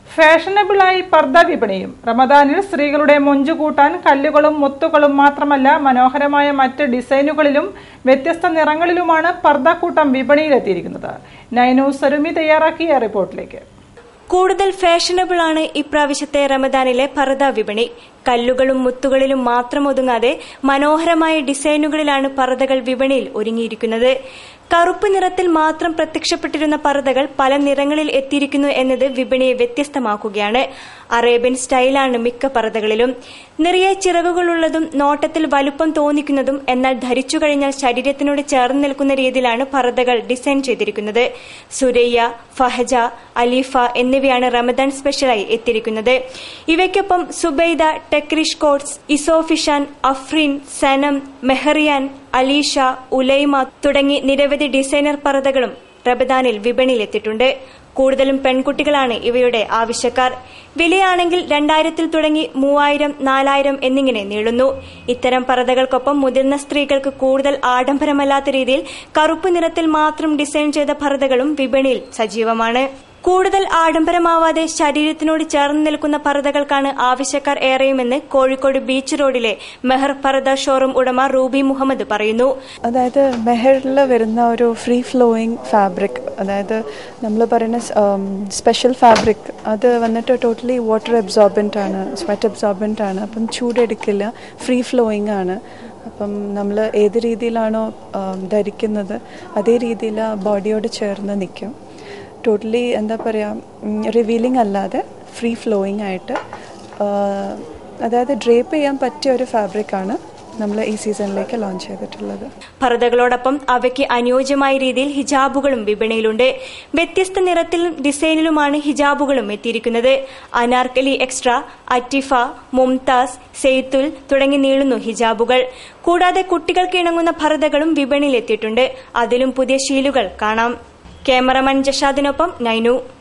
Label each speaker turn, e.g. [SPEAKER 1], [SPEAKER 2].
[SPEAKER 1] ഫാഷനബിളായി പർദ്ദ വിപണിയും റമദാനിൽ സ്ത്രീകളുടെ മൊഞ്ചു കൂട്ടാൻ കല്ലുകളും മുത്തുകളും മാത്രമല്ല മനോഹരമായ മറ്റ് ഡിസൈനുകളിലും വ്യത്യസ്ത നിറങ്ങളിലുമാണ് പർദ്ദക്കൂട്ടം വിപണിയിലെത്തിയിരിക്കുന്നത് നൈനു സരുമി തയ്യാറാക്കിയ റിപ്പോർട്ടിലേക്ക്
[SPEAKER 2] കൂടുതൽ ഫാഷനബിൾ ആണ് ഇപ്രാവശ്യത്തെ റമദാനിലെ പർദ്ദ വിപണി കല്ലുകളും മുത്തുകളിലും മാത്രം ഒതുങ്ങാതെ മനോഹരമായ ഡിസൈനുകളിലാണ് പർദ്ദകൾ വിപണിയിൽ ഒരുങ്ങിയിരിക്കുന്നത് കറുപ്പ് നിറത്തിൽ മാത്രം പ്രത്യക്ഷപ്പെട്ടിരുന്ന പർദ്ദകൾ പല നിറങ്ങളിൽ എത്തിയിരിക്കുന്നു എന്നത് വിപണിയെ വ്യത്യസ്തമാക്കുകയാണ് അറേബ്യൻ സ്റ്റൈലാണ് മിക്ക പർദ്ദകളിലും നിറയെ ചിറകുകളുള്ളതും നോട്ടത്തിൽ വലുപ്പം തോന്നിക്കുന്നതും എന്നാൽ ധരിച്ചു കഴിഞ്ഞാൽ ശരീരത്തിനോട് ചേർന്ന് നിൽക്കുന്ന രീതിയിലാണ് പർദ്ദകൾ ഡിസൈൻ ചെയ്തിരിക്കുന്നത് സുരയ്യ ഫഹജ അലീഫ എന്നിവയാണ് റമദാൻ സ്പെഷ്യലായി എത്തിയിരിക്കുന്നത് ഇവയ്ക്കൊപ്പം സുബൈദ ടെക്രിഷ് കോട്സ് ഇസോഫിഷാൻ അഫ്രീൻ സനം മെഹറിയാൻ അലീഷ ഉലൈമ തുടങ്ങി നിരവധി ഡിസൈനർ പർദ്ദകളും റമദാനിൽ വിപണിയിലെത്തിയിട്ടുണ്ട് കൂടുതലും പെൺകുട്ടികളാണ് ഇവയുടെ ആവശ്യക്കാർ വിലയാണെങ്കിൽ രണ്ടായിരത്തിൽ തുടങ്ങി മൂവായിരം നാലായിരം എന്നിങ്ങനെ നീളുന്നു ഇത്തരം പർദ്ദകൾക്കൊപ്പം മുതിർന്ന സ്ത്രീകൾക്ക് കൂടുതൽ ആഡംബരമല്ലാത്ത രീതിയിൽ കറുപ്പ് നിറത്തിൽ മാത്രം ഡിസൈൻ ചെയ്ത പർദ്ദകളും വിപണിയിൽ സജീവമാണ് കൂടുതൽ ആഡംബരമാവാതെ ശരീരത്തിനോട് ചേർന്ന് നിൽക്കുന്ന പർദ്ദകൾക്കാണ് ആവശ്യക്കാർ ഏറെയുമെന്ന് കോഴിക്കോട് ബീച്ച് റോഡിലെ മെഹർ പർദ്ദ ഷോറൂം ഉടമ റൂബി മുഹമ്മദ് പറയുന്നു
[SPEAKER 3] അതായത് മെഹറിൽ വരുന്ന ഒരു ഫ്രീ ഫ്ലോയിങ് ഫാബ്രിക് അതായത് നമ്മൾ പറയുന്ന സ്പെഷ്യൽ ഫാബ്രിക് അത് വന്നിട്ട് ടോട്ടലി വാട്ടർ അബ്സോർബൻ്റ് ആണ് സ്വെറ്റ് അബ്സോർബൻ്റ് ആണ് അപ്പം ചൂടെടുക്കില്ല ഫ്രീ ഫ്ലോയിങ് ആണ് അപ്പം നമ്മൾ ഏത് രീതിയിലാണോ ധരിക്കുന്നത് അതേ രീതിയിൽ ബോഡിയോട് ചേർന്ന് നിൽക്കും ടോട്ടലി എന്താ പറയുക റിവീലിംഗ് അല്ലാതെ ഫ്രീ ഫ്ലോയിങ് ആയിട്ട് അതായത് ഡ്രേപ്പ് ചെയ്യാൻ പറ്റിയ ഒരു ഫാബ്രിക്കാണ് നമ്മൾ ഈ സീസണിലേക്ക് ലോഞ്ച് ചെയ്തിട്ടുള്ളത്
[SPEAKER 2] പർദ്ദകളോടൊപ്പം അവയ്ക്ക് അനുയോജ്യമായ രീതിയിൽ ഹിജാബുകളും വിപണിയിലുണ്ട് വ്യത്യസ്ത നിറത്തിലും ഡിസൈനിലുമാണ് ഹിജാബുകളും എത്തിയിരിക്കുന്നത് അനാർക്കലി എക്സ്ട്രാ അറ്റിഫ മുംതാസ് സെയ്ത്തുൽ തുടങ്ങി നീളുന്നു ഹിജാബുകൾ കൂടാതെ കുട്ടികൾക്ക് ഇണങ്ങുന്ന പർദ്ദകളും വിപണിയിലെത്തിയിട്ടുണ്ട് അതിലും പുതിയ ശീലുകൾ കാണാം ക്യാമറമാൻ ജഷാദിനൊപ്പം നൈനു